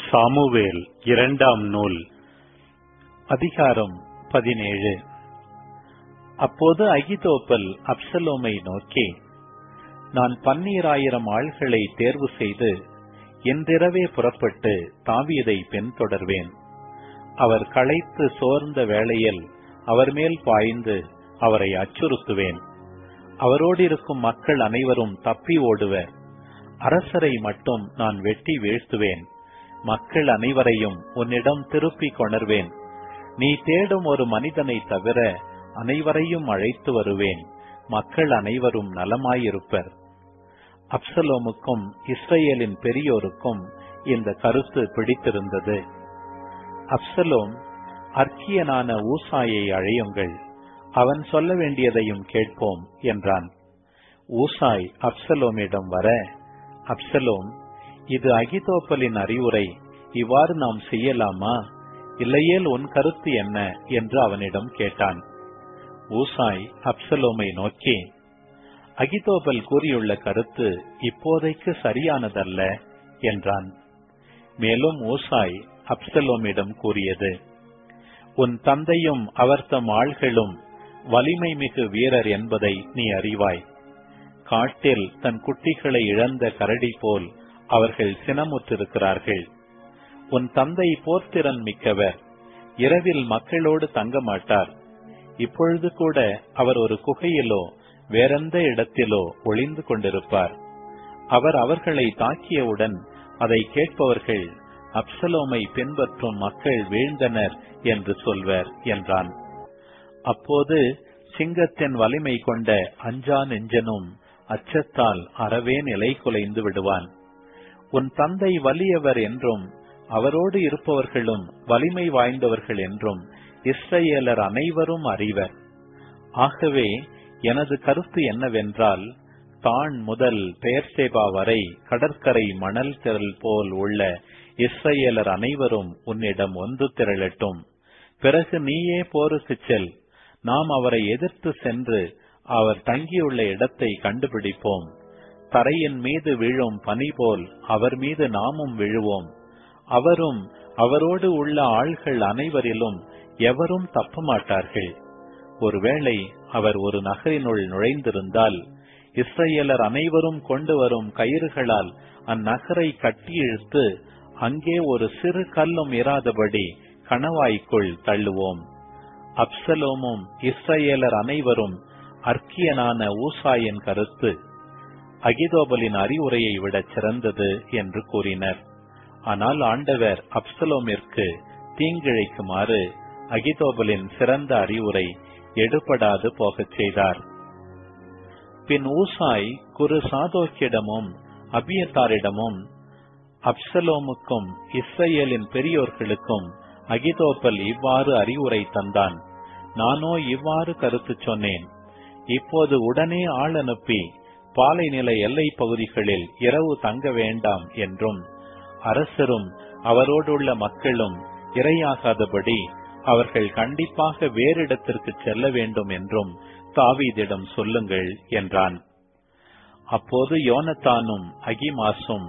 Samuel இரண்டாம் நூல் அதிகாரம் பதினேழு அப்போது அகிதோப்பல் அப்சலோமை நோக்கி நான் பன்னீராயிரம் ஆள்களை தேர்வு செய்து இன்றிரவே புறப்பட்டு தாவீதை பின்தொடர்வேன் அவர் களைத்து சோர்ந்த வேளையில் அவர் மேல் பாய்ந்து அவரை அச்சுறுத்துவேன் அவரோடு இருக்கும் மக்கள் அனைவரும் தப்பி ஓடுவர் அரசரை மட்டும் நான் வெட்டி வீழ்த்துவேன் மக்கள் அனைவரையும் உன்னிடம் திருப்பிக் கொணர்வேன் நீ தேடும் ஒரு மனிதனை தவிர அனைவரையும் அழைத்து வருவேன் மக்கள் அனைவரும் நலமாயிருப்பர் அப்சலோமுக்கும் இஸ்ரேலின் பெரியோருக்கும் இந்த கருத்து பிடித்திருந்தது அப்சலோம் அர்க்கியனான ஊசாயை அழையுங்கள் அவன் சொல்ல வேண்டியதையும் கேட்போம் என்றான் ஊசாய் அப்சலோமிடம் வர அப்சலோம் இது அகிதோப்பலின் அறிவுரை இவ்வாறு நாம் செய்யலாமா இல்லையேல் உன் கருத்து என்ன என்று அவனிடம் கேட்டான் ஊசாய் அப்சலோமை நோக்கி அகிதோபல் கூறியுள்ள கருத்து இப்போதைக்கு சரியானதல்ல என்றான் மேலும் ஊசாய் அப்சலோமிடம் கூறியது உன் தந்தையும் அவர்தம் ஆள்களும் வலிமை மிகு வீரர் என்பதை நீ அறிவாய் காட்டில் தன் குட்டிகளை இழந்த கரடி போல் அவர்கள் சினமுற்றிருக்கிறார்கள் உன் தந்தை போர்த்திறன் மிக்கவர் இரவில் மக்களோடு தங்க மாட்டார் இப்பொழுது கூட அவர் ஒரு குகையிலோ வேறெந்த இடத்திலோ ஒளிந்து கொண்டிருப்பார் அவர் அவர்களை தாக்கியவுடன் அதை கேட்பவர்கள் அப்சலோமை பின்பற்றும் மக்கள் வீழ்ந்தனர் என்று சொல்வர் என்றான் அப்போது சிங்கத்தின் வலிமை கொண்ட அஞ்சா நெஞ்சனும் அச்சத்தால் அறவே நிலை குலைந்து விடுவான் உன் தந்தை வலியவர் என்றும் அவரோடு இருப்பவர்களும் வலிமை வாய்ந்தவர்கள் என்றும் இஸ்ரேலர் அனைவரும் அறிவர் ஆகவே எனது கருத்து என்னவென்றால் தான் முதல் பெயர்சேபா வரை கடற்கரை மணல் திரள் போல் உள்ள இஸ்ரேலர் அனைவரும் உன்னிடம் ஒன்று திரளட்டும் பிறகு நீயே போருக்கு செல் நாம் அவரை எதிர்த்து சென்று அவர் தங்கியுள்ள இடத்தை கண்டுபிடிப்போம் தரையின் மீது விழும் பனி போல் அவர் மீது நாமும் விழுவோம் அவரும் அவரோடு உள்ள ஆள்கள் அனைவரிலும் எவரும் தப்ப மாட்டார்கள் ஒருவேளை அவர் ஒரு நகரினுள் நுழைந்திருந்தால் இஸ்ரேலர் அனைவரும் கொண்டு வரும் கயிறுகளால் அந்நகரை கட்டி இழுத்து அங்கே ஒரு சிறு கல்லும் இராதபடி கணவாய்க்குள் தள்ளுவோம் அப்சலோமும் இஸ்ரேலர் அனைவரும் அர்க்கியனான ஊசாயின் கருத்து அகிதோபலின் அறிவுரையை விட சிறந்தது என்று கூறினர் ஆனால் ஆண்டவர் அப்சலோமிற்கு தீங்கிழைக்குமாறு அகிதோபலின் சிறந்த அறிவுரை எடுபடாது போகச் செய்தார் பின் ஊசாய் குரு சாதோக்கிடமும் அபியத்தாரிடமும் அப்சலோமுக்கும் இஸ்ரேலின் பெரியோர்களுக்கும் அகிதோப்பல் இவ்வாறு அறிவுரை தந்தான் நானோ இவ்வாறு கருத்து சொன்னேன் இப்போது உடனே ஆள் அனுப்பி பாலைநில எல்லை பகுதிகளில் இரவு தங்க வேண்டாம் என்றும் அரசரும் அவரோடுள்ள மக்களும் இரையாகாதபடி அவர்கள் கண்டிப்பாக வேறிடத்திற்கு செல்ல வேண்டும் என்றும் தாவீதிடம் சொல்லுங்கள் என்றான் அப்போது யோனத்தானும் அகிமாசும்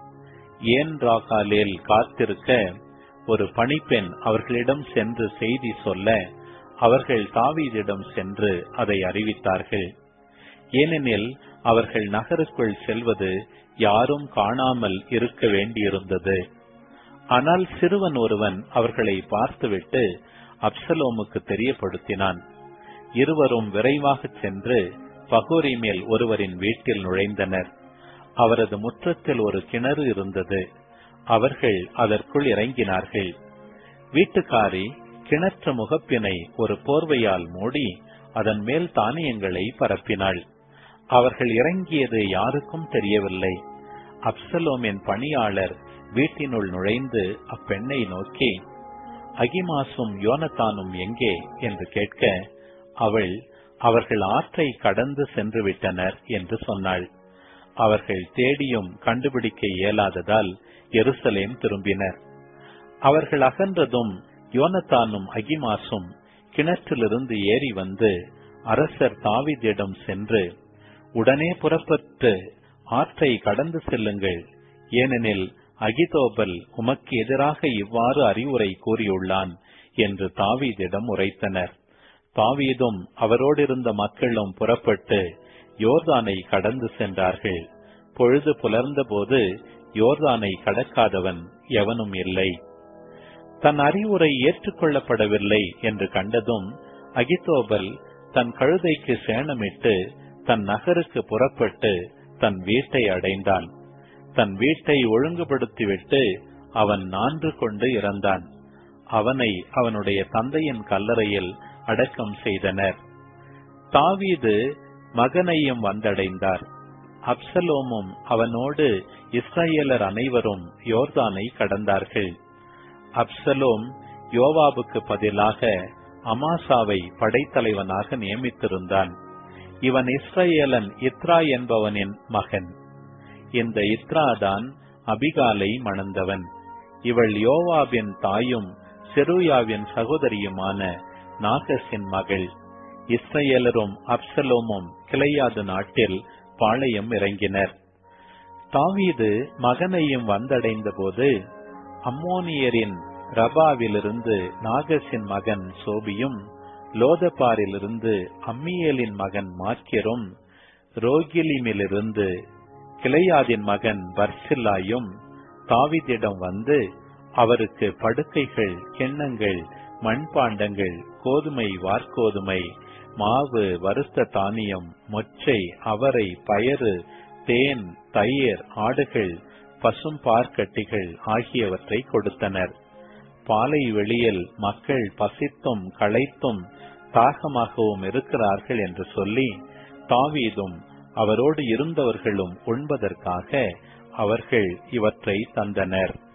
ஏன் ராகாலில் காத்திருக்க ஒரு பணிப்பெண் அவர்களிடம் சென்று செய்தி சொல்ல அவர்கள் தாவீதிடம் சென்று அதை அறிவித்தார்கள் ஏனெனில் அவர்கள் நகருக்குள் செல்வது யாரும் காணாமல் இருக்க வேண்டியிருந்தது ஆனால் சிறுவன் ஒருவன் அவர்களை பார்த்துவிட்டு அப்சலோமுக்கு தெரியப்படுத்தினான் இருவரும் விரைவாக சென்று பகோரி மேல் ஒருவரின் வீட்டில் நுழைந்தனர் அவரது முற்றத்தில் ஒரு கிணறு இருந்தது அவர்கள் அதற்குள் இறங்கினார்கள் வீட்டுக்காரி கிணற்று முகப்பினை ஒரு போர்வையால் மூடி அதன் மேல் தானியங்களை பரப்பினாள் அவர்கள் இறங்கியது யாருக்கும் தெரியவில்லை அப்சலோமின் பணியாளர் வீட்டினுள் நுழைந்து அப்பெண்ணை நோக்கி அகிமாசும் யோனத்தானும் எங்கே என்று கேட்க அவள் அவர்கள் ஆற்றை கடந்து சென்று விட்டனர் என்று சொன்னாள் அவர்கள் தேடியும் கண்டுபிடிக்க இயலாததால் எருசலேம் திரும்பினர் அவர்கள் அகன்றதும் யோனத்தானும் அகிமாசும் கிணற்றிலிருந்து ஏறி வந்து அரசர் தாவிதிடம் சென்று உடனே புறப்பட்டு ஆற்றை கடந்து செல்லுங்கள் ஏனெனில் அகிதோபல் உமக்கு எதிராக இவ்வாறு அறிவுரை கூறியுள்ளான் என்று தாவீதிடம் உரைத்தனர் தாவீதும் அவரோடிருந்த மக்களும் புறப்பட்டு யோர்தானை கடந்து சென்றார்கள் பொழுது புலர்ந்தபோது யோர்தானை கடக்காதவன் எவனும் இல்லை தன் அறிவுரை ஏற்றுக்கொள்ளப்படவில்லை என்று கண்டதும் அகிதோபல் தன் கழுதைக்கு சேணமிட்டு தன் நகருக்கு புறப்பட்டு தன் வீட்டை அடைந்தான் தன் வீட்டை ஒழுங்குபடுத்திவிட்டு அவன் நான்று கொண்டு இறந்தான் அவனை அவனுடைய தந்தையின் கல்லறையில் அடக்கம் செய்தனர் தாவீது மகனையும் வந்தடைந்தார் அப்சலோமும் அவனோடு இஸ்ரேலர் அனைவரும் யோர்தானை கடந்தார்கள் அப்சலோம் யோவாபுக்கு பதிலாக அமாசாவை படைத்தலைவனாக நியமித்திருந்தான் இவன் இஸ்ரேலன் இத்ரா என்பவனின் மகன் இந்த இத்ரா தான் அபிகாலை மணந்தவன் இவள் யோவாபின் தாயும் செருயாவின் சகோதரியுமான நாகஸின் மகள் இஸ்ரேலரும் அப்சலோமும் கிளையாது நாட்டில் பாளையம் இறங்கினர் தாவீது மகனையும் வந்தடைந்த போது அம்மோனியரின் ரபாவிலிருந்து நாகஸின் மகன் சோபியும் லோதபாரிலிருந்து அம்மியலின் மகன் மாக்கியரும் ரோகிலிமிலிருந்து கிளையாதின் மகன் பர்சில்லாயும் தாவிதிடம் வந்து அவருக்கு படுக்கைகள் கிண்ணங்கள் மண்பாண்டங்கள் கோதுமை வார்கோதுமை மாவு வறுத்த தானியம் மொச்சை அவரை பயறு தேன் தயிர் ஆடுகள் பசும் பார்க்கட்டிகள் ஆகியவற்றை கொடுத்தனர் பாலை வெளியில் மக்கள் பசித்தும் களைத்தும் தாகமாகவும் இருக்கிறார்கள் என்று சொல்லி தாவீதும் அவரோடு இருந்தவர்களும் உண்பதற்காக அவர்கள் இவற்றை தந்தனர்